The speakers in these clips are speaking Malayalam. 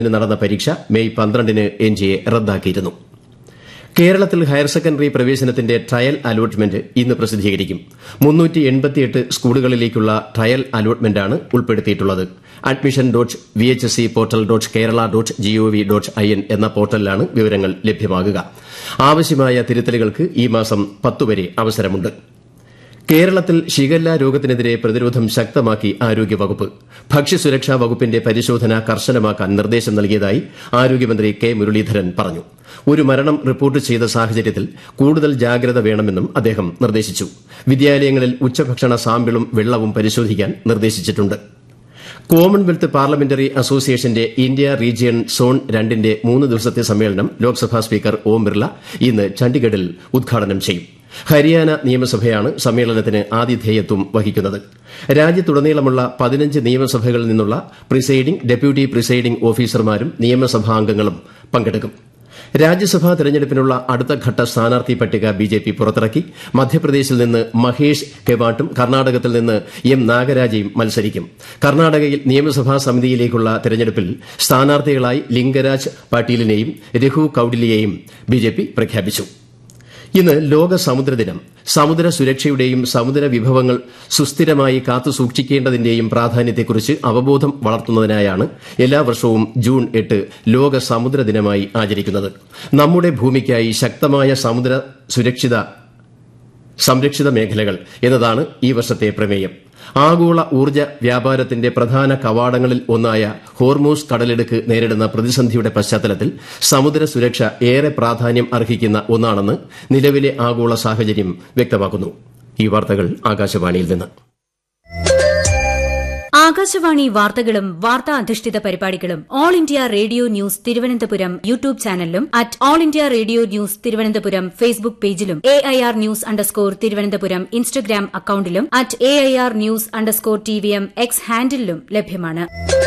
ന് നടന്ന പരീക്ഷ മെയ് പന്ത്രണ്ടിന് എൻജിഎ റദ്ദാക്കിയിരുന്നു കേരളത്തിൽ ഹയർ സെക്കൻഡറി പ്രവേശനത്തിന്റെ ട്രയൽ അലോട്ട്മെന്റ് ഇന്ന് പ്രസിദ്ധീകരിക്കും സ്കൂളുകളിലേക്കുള്ള ട്രയൽ അലോട്ട്മെന്റാണ് ഉൾപ്പെടുത്തിയിട്ടുള്ളത് admission dot V H S C portal dot Kerala dot GOV dot I N എന്ന പോർട്ടലിലാണ് വിവരങ്ങൾ ലഭ്യമാകുക ആവശ്യമായ തിരുത്തലുകൾക്ക് ഈ മാസം പത്തുവരെ അവസരമുണ്ട് കേരളത്തിൽ ഷിഗല്ല രോഗത്തിനെതിരെ പ്രതിരോധം ശക്തമാക്കി ആരോഗ്യവകുപ്പ് ഭക്ഷ്യസുരക്ഷാ വകുപ്പിന്റെ പരിശോധന കർശനമാക്കാൻ നിർദ്ദേശം നൽകിയതായി ആരോഗ്യമന്ത്രി കെ മുരളീധരൻ പറഞ്ഞു ഒരു മരണം റിപ്പോർട്ട് ചെയ്ത സാഹചര്യത്തിൽ കൂടുതൽ ജാഗ്രത വേണമെന്നും അദ്ദേഹം നിർദ്ദേശിച്ചു വിദ്യാലയങ്ങളിൽ ഉച്ചഭക്ഷണ സാമ്പിളും വെള്ളവും പരിശോധിക്കാൻ നിർദ്ദേശിച്ചിട്ടുണ്ട് കോമൺവെൽത്ത് പാർലമെന്ററി അസോസിയേഷന്റെ ഇന്ത്യ റീജിയൺ സോൺ രണ്ടിന്റെ മൂന്ന് ദിവസത്തെ സമ്മേളനം ലോക്സഭാ സ്പീക്കർ ഓം ബിർല ഇന്ന് ചണ്ഡിഗഡിൽ ഉദ്ഘാടനം ചെയ്യും ഹരിയാന നിയമസഭയാണ് സമ്മേളനത്തിന് ആതിഥേയത്വം വഹിക്കുന്നത് രാജ്യത്തുടനീളമുള്ള പതിനഞ്ച് നിയമസഭകളിൽ നിന്നുള്ള പ്രിസൈഡിംഗ് ഡെപ്യൂട്ടി പ്രിസൈഡിംഗ് ഓഫീസർമാരും നിയമസഭാംഗങ്ങളും പങ്കെടുക്കും രാജ്യസഭാ തെരഞ്ഞെടുപ്പിനുള്ള അടുത്തഘട്ട സ്ഥാനാർത്ഥി പട്ടിക ബിജെപി പുറത്തിറക്കി മധ്യപ്രദേശിൽ നിന്ന് മഹേഷ് കെവാട്ടും കർണാടകത്തിൽ നിന്ന് എം നാഗരാജയും മത്സരിക്കും കർണാടകയിൽ നിയമസഭാ സമിതിയിലേക്കുള്ള തെരഞ്ഞെടുപ്പിൽ സ്ഥാനാർത്ഥികളായി ലിംഗരാജ് പാട്ടീലിനെയും രഘു കൌഡിലിയെയും ബിജെപി പ്രഖ്യാപിച്ചു ഇന്ന് ലോക സമുദ്ര ദിനം സമുദ്ര സുരക്ഷയുടെയും സമുദ്ര വിഭവങ്ങൾ സുസ്ഥിരമായി കാത്തുസൂക്ഷിക്കേണ്ടതിന്റെയും പ്രാധാന്യത്തെക്കുറിച്ച് അവബോധം വളർത്തുന്നതിനായാണ് എല്ലാ വർഷവും ജൂൺ എട്ട് ലോക സമുദ്ര ദിനമായി ആചരിക്കുന്നത് നമ്മുടെ ഭൂമിക്കായി ശക്തമായ സമുദ്ര സുരക്ഷിത സംരക്ഷിത മേഖലകൾ എന്നതാണ് ഈ വർഷത്തെ പ്രമേയം ആഗോള ഊർജ്ജ വ്യാപാരത്തിന്റെ പ്രധാന കവാടങ്ങളിൽ ഒന്നായ ഹോർമൂസ് കടലിടുക്ക് നേരിടുന്ന പ്രതിസന്ധിയുടെ പശ്ചാത്തലത്തിൽ സമുദ്ര സുരക്ഷ ഏറെ പ്രാധാന്യം അർഹിക്കുന്ന ഒന്നാണെന്ന് നിലവിലെ ആഗോള സാഹചര്യം വ്യക്തമാക്കുന്നു ഈ വാർത്തകൾ ആകാശവാണിയിൽ നിന്ന് ആകാശവാണി വാർത്തകളും വാർത്താ അധിഷ്ഠിത പരിപാടികളും All India Radio News Thiruvananthapuram YouTube ചാനലിലും at All India Radio News Thiruvananthapuram Facebook പേജിലും A I R news underscore Thiruvananthapuram Instagram അക്കൌണ്ടിലും at A I R news underscore T V M X ഹാൻഡിലും ലഭ്യമാണ്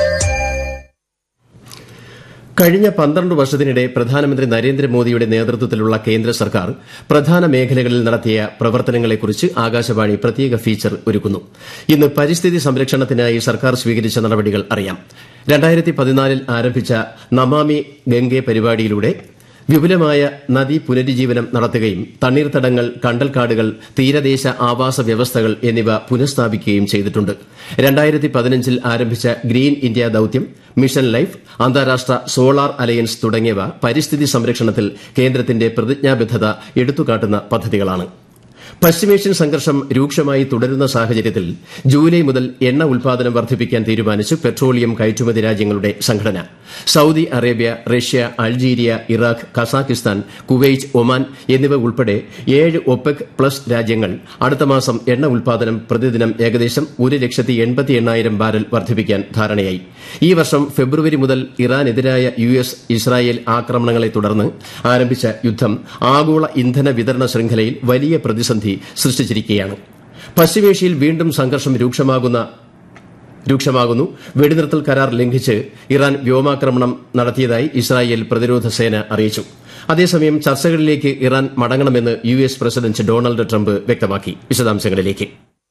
കഴിഞ്ഞ പന്ത്രണ്ട് വർഷത്തിനിടെ പ്രധാനമന്ത്രി നരേന്ദ്രമോദിയുടെ നേതൃത്വത്തിലുള്ള കേന്ദ്ര സർക്കാർ പ്രധാന മേഖലകളിൽ നടത്തിയ പ്രവർത്തനങ്ങളെക്കുറിച്ച് ആകാശവാണി പ്രത്യേക ഫീച്ചർ ഒരുക്കുന്നു ഇന്ന് പരിസ്ഥിതി സംരക്ഷണത്തിനായി സർക്കാർ സ്വീകരിച്ച നടപടികൾ അറിയാം രണ്ടായിരത്തി പതിനാലിൽ ആരംഭിച്ച നമാമി ഗംഗെ പരിപാടിയിലൂടെ വിപുലമായ നദീ പുനരുജ്ജീവനം നടത്തുകയും തണ്ണീർത്തടങ്ങൾ കണ്ടൽക്കാടുകൾ തീരദേശ ആവാസ വ്യവസ്ഥകൾ എന്നിവ പുനഃസ്ഥാപിക്കുകയും ചെയ്തിട്ടുണ്ട് രണ്ടായിരത്തി പതിനഞ്ചിൽ ആരംഭിച്ച ഗ്രീൻ ഇന്ത്യ ദൌത്യം മിഷൻ ലൈഫ് അന്താരാഷ്ട്ര സോളാർ അലയൻസ് തുടങ്ങിയവ പരിസ്ഥിതി സംരക്ഷണത്തിൽ കേന്ദ്രത്തിന്റെ പ്രതിജ്ഞാബദ്ധത എടുത്തുകാട്ടുന്ന പദ്ധതികളാണ് പശ്ചിമേഷ്യൻ സംഘർഷം രൂക്ഷമായി തുടരുന്ന സാഹചര്യത്തിൽ ജൂലൈ മുതൽ എണ്ണ ഉൽപാദനം വർദ്ധിപ്പിക്കാൻ തീരുമാനിച്ചു പെട്രോളിയം കയറ്റുമതി രാജ്യങ്ങളുടെ സംഘടന Saudi Arabia Russia Algeria Iraq Kazakhstan Kuwait Oman എന്നിവ ഉൾപ്പെടെ ഏഴ് ഒപെക് പ്ലസ് രാജ്യങ്ങൾ അടുത്ത മാസം എണ്ണ ഉൽപാദനം പ്രതിദിനം ഏകദേശം ഒരു ലക്ഷത്തി എൺപത്തി എണ്ണായിരം ബാരൽ വർദ്ധിപ്പിക്കാൻ ധാരണയായി ഈ വർഷം ഫെബ്രുവരി മുതൽ ഇറാനെതിരായ യു എസ് ഇസ്രായേൽ ആക്രമണങ്ങളെ തുടർന്ന് ആരംഭിച്ച യുദ്ധം ആഗോള ഇന്ധന വിതരണ ശൃംഖലയിൽ വലിയ പ്രതിസന്ധി സൃഷ്ടിച്ചിരിക്കുകയാണ് പശ്ചിമേഷ്യയിൽ വീണ്ടും സംഘർഷം രൂക്ഷമാകുന്ന രൂക്ഷമാകുന്നു വെടിനിർത്തൽ കരാർ ലംഘിച്ച് ഇറാൻ വ്യോമാക്രമണം നടത്തിയതായി ഇസ്രായേൽ പ്രതിരോധ സേന അറിയിച്ചു അതേസമയം ചർച്ചകളിലേക്ക് ഇറാൻ മടങ്ങണമെന്ന് U S president Donald Trump വ്യക്തമാക്കി വിശദാംശങ്ങളിലേക്ക്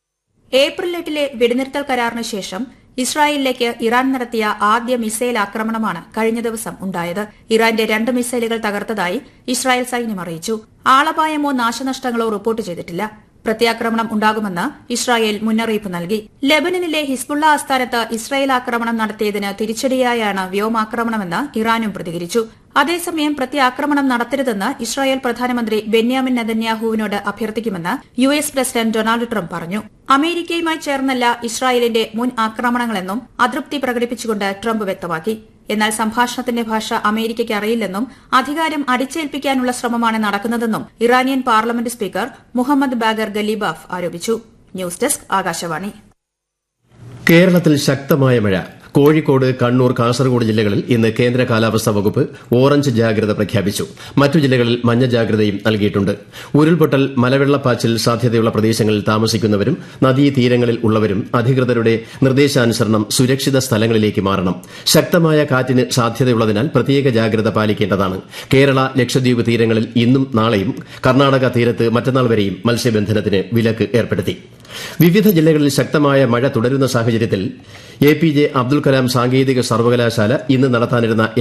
ഏപ്രിൽ എട്ടിലെ വെടിനിർത്തൽ കരാറിന് ശേഷം ഇസ്രായേലിലേക്ക് ഇറാൻ നടത്തിയ ആദ്യ മിസൈൽ ആക്രമണമാണ് കഴിഞ്ഞ ദിവസം ഉണ്ടായത് ഇറാന്റെ രണ്ട് മിസൈലുകൾ തകർത്തതായി ഇസ്രായേൽ സൈന്യം അറിയിച്ചു ആളപായമോ നാശനഷ്ടങ്ങളോ റിപ്പോർട്ട് ചെയ്തിട്ടില്ല പ്രത്യാക്രമണം ഉണ്ടാകുമെന്ന് ഇസ്രായേൽ മുന്നറിയിപ്പ് നൽകി ലെബനനിലെ ഹിസ്ബുള്ള ആസ്ഥാനത്ത് ഇസ്രായേൽ ആക്രമണം നടത്തിയതിന് തിരിച്ചടിയായാണ് വ്യോമാക്രമണമെന്ന് ഇറാനും പ്രതികരിച്ചു അതേസമയം പ്രത്യാക്രമണം നടത്തരുതെന്ന് ഇസ്രായേൽ പ്രധാനമന്ത്രി ബെന്യാമിൻ നെതന്യാഹുവിനോട് അഭ്യർത്ഥിക്കുമെന്ന് U S president Donald Trump പറഞ്ഞു അമേരിക്കയുമായി ചേർന്നല്ല ഇസ്രായേലിന്റെ മുൻ ആക്രമണങ്ങളെന്നും അതൃപ്തി പ്രകടിപ്പിച്ചുകൊണ്ട് ട്രംപ് വ്യക്തമാക്കി എന്നാൽ സംഭാഷണത്തിന്റെ ഭാഷ അമേരിക്കയ്ക്ക് അറിയില്ലെന്നും അധികാരം അടിച്ചേൽപ്പിക്കാനുള്ള ശ്രമമാണ് നടക്കുന്നതെന്നും Iranian parliament speaker Mohammad Bagher Ghalibaf ആരോപിച്ചു ന്യൂസ് ഡെസ്ക് ആകാശവാണി കേരളത്തിൽ ശക്തമായ മഴ കോഴിക്കോട് കണ്ണൂർ കാസർഗോഡ് ജില്ലകളിൽ ഇന്ന് കേന്ദ്ര കാലാവസ്ഥാ വകുപ്പ് ഓറഞ്ച് ജാഗ്രത പ്രഖ്യാപിച്ചു മറ്റു ജില്ലകളിൽ മഞ്ഞ ജാഗ്രതയും നൽകിയിട്ടുണ്ട് ഉരുൾപൊട്ടൽ മലവെള്ളപ്പാച്ചിൽ സാധ്യതയുള്ള പ്രദേശങ്ങളിൽ താമസിക്കുന്നവരും നദീതീരങ്ങളിൽ ഉള്ളവരും അധികൃതരുടെ നിർദ്ദേശാനുസരണം സുരക്ഷിത സ്ഥലങ്ങളിലേക്ക് മാറണം ശക്തമായ കാറ്റിന് സാധ്യതയുള്ളതിനാൽ പ്രത്യേക ജാഗ്രത പാലിക്കേണ്ടതാണ് കേരള ലക്ഷദ്വീപ് തീരങ്ങളിൽ ഇന്നും നാളെയും കർണാടക തീരത്ത് മറ്റന്നാൾ വരെയും മത്സ്യബന്ധനത്തിന് വിലക്ക് ഏർപ്പെടുത്തി വിവിധ ജില്ലകളിൽ ശക്തമായ മഴ തുടരുന്ന സാഹചര്യത്തിൽ A P J Abdul Kalam സാങ്കേതിക സർവകലാശാല ഇന്ന് നടത്താനിരുന്ന